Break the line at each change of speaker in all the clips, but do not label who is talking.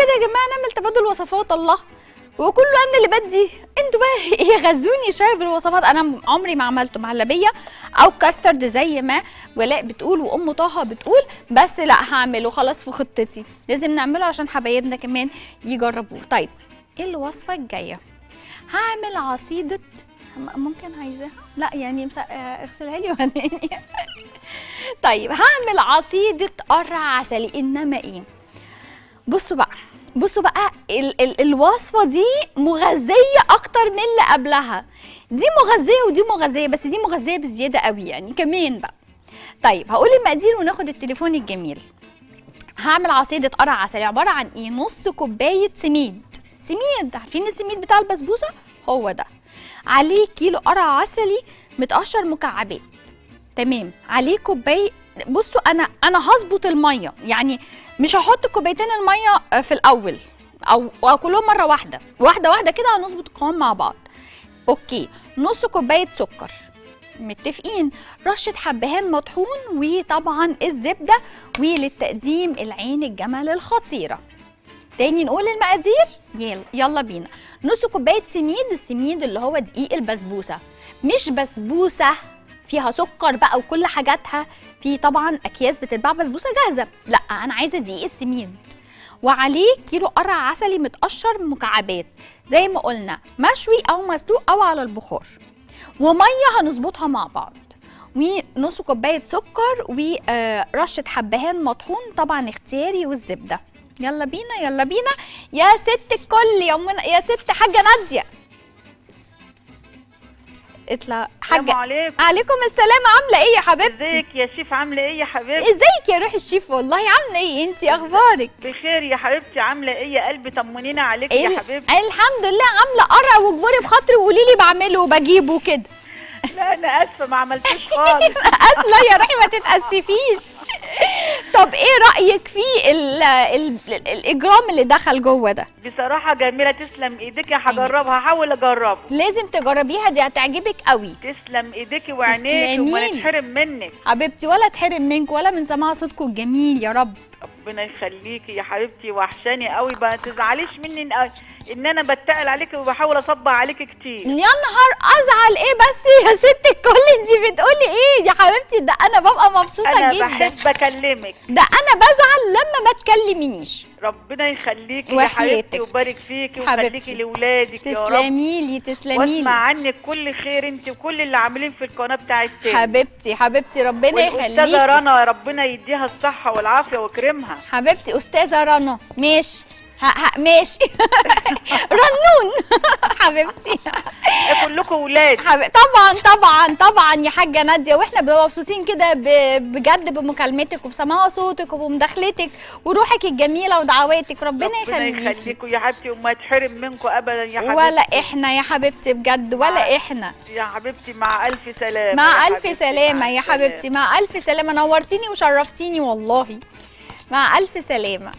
يا جماعه نعمل تبادل وصفات الله وكله انا اللي بدي انتوا بقى يغزوني شويه بالوصفات انا عمري ما عملته مهلبيه او كاسترد زي ما ولاء بتقول وام طه بتقول بس لا هعمله خلاص في خطتي لازم نعمله عشان حبايبنا كمان يجربوه طيب ايه الوصفه الجايه هعمل عصيده م- ممكن عايزاها لا يعني مس... آه، اغسلها لي وهناني طيب هعمل عصيده قرع عسلي انما ايه بصوا بقى بصوا بقى ال ال الوصفه دي مغذيه اكتر من اللي قبلها دي مغذيه ودي مغذيه بس دي مغذيه بزياده قوي يعني كمان بقى طيب هقول المقادير وناخد التليفون الجميل هعمل عصيده قرع عسلي عباره عن ايه نص كوبايه سميد سميد عارفين السميد بتاع البسبوسه هو ده عليه كيلو قرع عسلي متقشر مكعبات تمام عليه كوبايه بصوا انا انا هظبط الميه يعني مش هحط كوبايتين الميه في الاول او أو كلهم مره واحده واحده واحده كده هنظبط القوام مع بعض اوكي نص كوبايه سكر متفقين رشه حبهان مطحون وطبعا الزبده وللتقديم العين الجمل الخطيره تاني نقول المقادير يلا يلا بينا نص كوبايه سميد السميد اللي هو دقيق البسبوسه مش بسبوسه فيها سكر بقى وكل حاجاتها في طبعا اكياس بتتباع بسبوسه جاهزه لا انا عايزه دقيق السميد وعليه كيلو قرع عسلي متقشر مكعبات زي ما قلنا مشوي او مسلوق او على البخار وميه هنظبطها مع بعض ونص كوبايه سكر ورشه حبهان مطحون طبعا اختياري والزبده يلا بينا يلا بينا يا ست الكل يا من... يا ست حاجه ناديه اطلع
السلام
حاجه
عليكم
عليكم السلام عامله ايه يا حبيبتي
ازيك يا شيف عامله ايه يا حبيبتي
ازيك يا روح الشيف والله عامله ايه انتي اخبارك
بخير يا حبيبتي عامله ايه يا قلبي طمنينا عليك
ال-
يا حبيبتي
الحمد لله عامله قرع وجبري بخاطري وقولي لي بعمله وبجيبه كده
لا انا اسفه ما عملتوش خالص
اصلا يا روحي ما تتاسفيش طب ايه رايك في ال ال ال الاجرام اللي دخل جوه ده
بصراحه جميله تسلم ايديك يا هجربها هحاول اجربه
لازم تجربيها دي هتعجبك قوي
تسلم ايديكي وعينيكي وما
تسلميلي.
نتحرم منك
حبيبتي ولا تحرم منك ولا من سماع صوتكم الجميل يا رب
ربنا يخليكي يا حبيبتي وحشاني قوي ما تزعليش مني ان, إن انا بتقل عليكي وبحاول اصبع عليكي كتير
يا نهار ازعل ايه بس يا ست الكل انت بتقولي ايه يا حبيبتي ده انا ببقى مبسوطه
انا
جدا
بحب اكلمك
ده انا بزعل لما ما تكلمينيش
ربنا يخليكي يا
وحياتك.
حبيبتي ويبارك فيكي
حبيبتي.
ويخليكي لاولادك يا رب
تسلمي لي تسلمي
واسمع
لي
عنك كل خير انت وكل اللي عاملين في القناه بتاعتي
حبيبتي حبيبتي ربنا
والاستاذه
يخليكي
رنا ربنا يديها الصحه والعافيه ويكرمها
حبيبتي استاذه رنا ماشي ها ها ماشي رنون حبيبتي
كلكم ولاد
حبيبي طبعا طبعا طبعا يا حاجه ناديه واحنا بنبقى مبسوطين كده ب- بجد بمكالمتك وبسماع صوتك وبمداخلتك وروحك الجميله ودعواتك ربنا,
ربنا
يخليكي
يخليكم يا حبيبتي وما تحرم منكم ابدا يا حبيبتي
ولا احنا يا حبيبتي بجد ولا
مع-
احنا
يا حبيبتي مع الف سلامه
مع
يا
الف
حبيبتي،
سلامه
مع
يا
السلامة.
حبيبتي مع الف سلامه نورتيني وشرفتيني والله مع الف سلامه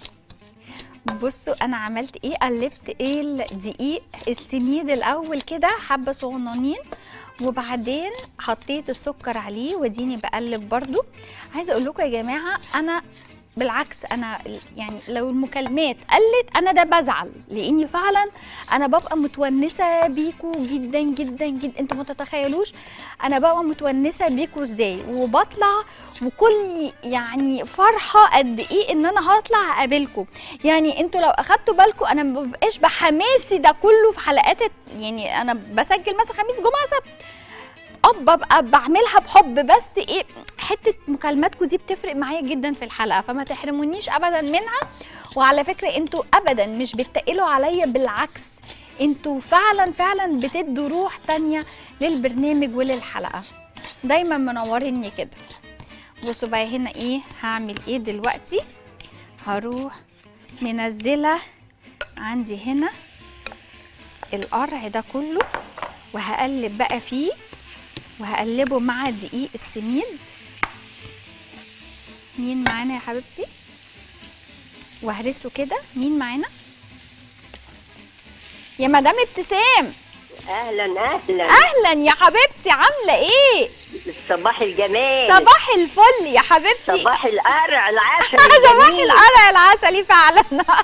بصوا انا عملت ايه قلبت ايه الدقيق السميد الاول كده حبه صغننين وبعدين حطيت السكر عليه واديني بقلب برضو عايزه اقول لكم يا جماعه انا بالعكس انا يعني لو المكالمات قلت انا ده بزعل لاني فعلا انا ببقى متونسه بيكوا جدا جدا جدا انتوا ما تتخيلوش انا ببقى متونسه بيكوا ازاي وبطلع وكل يعني فرحه قد ايه ان انا هطلع اقابلكم يعني انتوا لو اخدتوا بالكم انا ما ببقاش بحماسي ده كله في حلقات يعني انا بسجل مثلا خميس جمعه سبت اه ببقى بعملها بحب بس ايه حته مكالماتكم دي بتفرق معايا جدا في الحلقه فما تحرمونيش ابدا منها وعلى فكره انتوا ابدا مش بتقلوا عليا بالعكس انتوا فعلا فعلا بتدوا روح تانية للبرنامج وللحلقه دايما منوريني كده بصوا بقى هنا ايه هعمل ايه دلوقتي هروح منزله عندي هنا القرع ده كله وهقلب بقى فيه وهقلبه مع دقيق السميد مين معانا يا حبيبتي وهرسه كده مين معانا يا مدام ابتسام
اهلا اهلا
اهلا يا حبيبتي عامله ايه
صباح الجمال
صباح الفل يا حبيبتي
صباح القرع العسل
صباح
الجميل.
القرع العسلي فعلا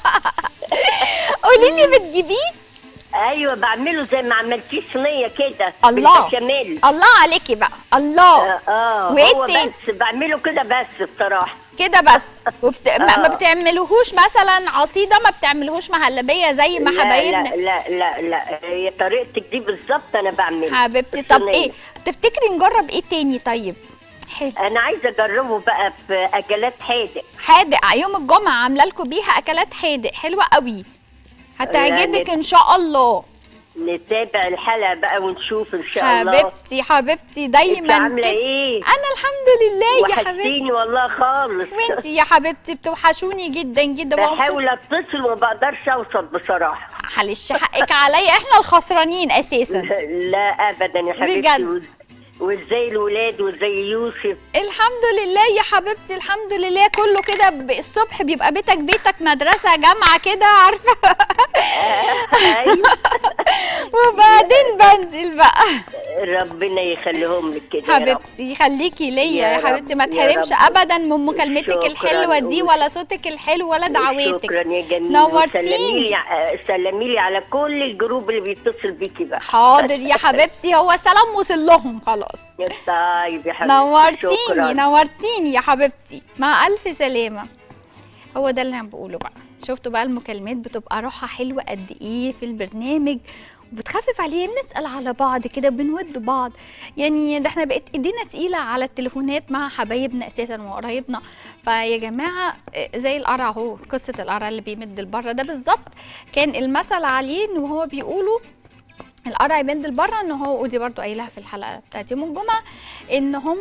قولي لي بتجيبيه
ايوه بعمله زي ما عملتيه صينيه كده
الله.
بالبشاميل
الله عليكي بقى الله
اه, آه
وإيه
هو
التاني؟
بس بعمله كده بس بصراحه
كده بس وبت... ما, ما
آه.
بتعملوهوش مثلا عصيده ما بتعملوهوش مهلبيه زي ما
لا
حبايبنا
لا لا لا لا هي طريقتك دي بالظبط انا بعملها
حبيبتي طب
الصينية.
ايه تفتكري نجرب ايه تاني طيب حلو
انا عايزه اجربه بقى في اكلات حادق
حادق يوم الجمعه عامله لكم بيها اكلات حادق حلوه قوي هتعجبك
يعني-
ان شاء الله
نتابع الحلقه بقى ونشوف ان شاء الله
حبيبتي حبيبتي
انت
دايما
عامله
كده.
ايه
انا الحمد لله يا حبيبتي
وحشتيني والله خالص
وانتي يا حبيبتي بتوحشوني جدا جدا ومبسوطة.
بحاول اتصل وما بقدرش اوصل بصراحه
معلش حقك عليا احنا الخسرانين اساسا
لا ابدا يا حبيبتي
بجد.
وز- وازاي الولاد وازاي يوسف
الحمد لله يا حبيبتي الحمد لله كله كده ب- الصبح بيبقى بيتك بيتك مدرسة جامعة كده عارفة
ايوه
وبعدين بنزل بقى
ربنا يخليهم لك كده يا رب.
حبيبتي خليكي ليا
يا
يا
رب،
حبيبتي ما
يا
تحرمش
رب.
ابدا من مكالمتك
شكراً.
الحلوة دي ولا صوتك الحلو ولا دعواتك
شكرا يا جميل
نورتيني.
سلمي لي سلمي لي على كل الجروب اللي بيتصل بيكي بقى
حاضر يا حبيبتي هو سلام وصل لهم خلاص
طيب يا حبيبتي
نورتيني
شكرا
نورتيني يا حبيبتي مع الف سلامه هو ده اللي انا بقوله بقى شفتوا بقى المكالمات بتبقى روحها حلوه قد ايه في البرنامج وبتخفف علينا بنسال على بعض كده بنود بعض يعني ده احنا بقت ايدينا تقيله على التليفونات مع حبايبنا اساسا وقرايبنا فيا جماعه آه، زي القرع اهو قصه القرع اللي بيمد البره ده بالظبط كان المثل عليه ان هو بيقولوا القرع يمد لبره ان هو ودي برضو قايلها في الحلقه بتاعت يوم الجمعه ان هم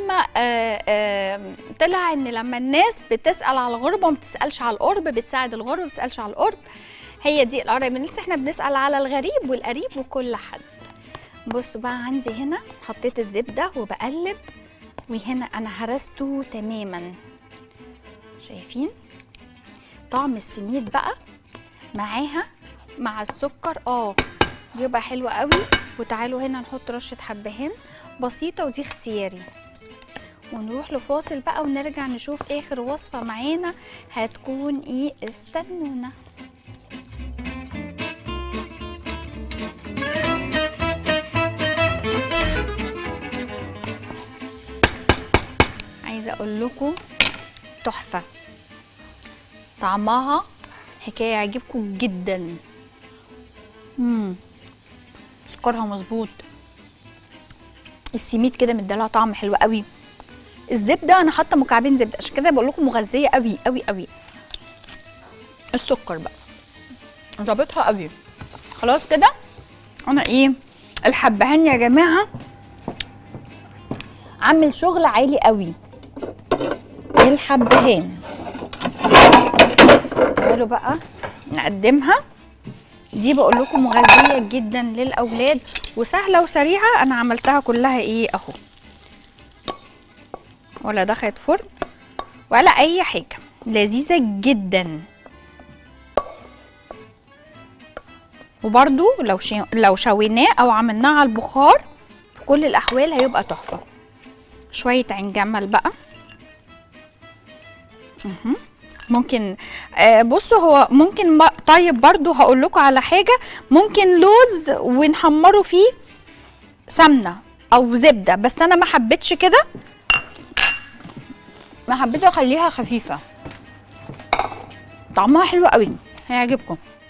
طلع ان لما الناس بتسال على الغربه وما بتسالش على القرب بتساعد الغرب ما بتسالش على القرب هي دي القرع من لسه احنا بنسال على الغريب والقريب وكل حد بصوا بقى عندي هنا حطيت الزبده وبقلب وهنا انا هرسته تماما شايفين طعم السميد بقى معاها مع السكر اه بيبقى حلو قوي وتعالوا هنا نحط رشه حبهان بسيطه ودي اختياري ونروح لفاصل بقى ونرجع نشوف اخر وصفه معانا هتكون ايه استنونا عايزه اقول لكم تحفه طعمها حكايه يعجبكم جدا امم سكرها مظبوط السميد كده مديلها طعم حلو قوي الزبده انا حاطه مكعبين زبده عشان كده بقول لكم مغذيه قوي قوي قوي السكر بقى ظابطها قوي خلاص كده انا ايه الحبهان يا جماعه عامل شغل عالي قوي الحبهان تعالوا بقى نقدمها دي بقول لكم مغذيه جدا للاولاد وسهله وسريعه انا عملتها كلها ايه اهو ولا دخلت فرن ولا اي حاجه لذيذه جدا وبرده لو شي... لو شويناه او عملناه على البخار في كل الاحوال هيبقى تحفه شويه عين جمل بقى مهم. ممكن آه بصوا هو ممكن ب- طيب برضو هقول لكم على حاجه ممكن لوز ونحمره فيه سمنه او زبده بس انا ما حبيتش كده ما حبيت اخليها خفيفه طعمها حلو قوي هيعجبكم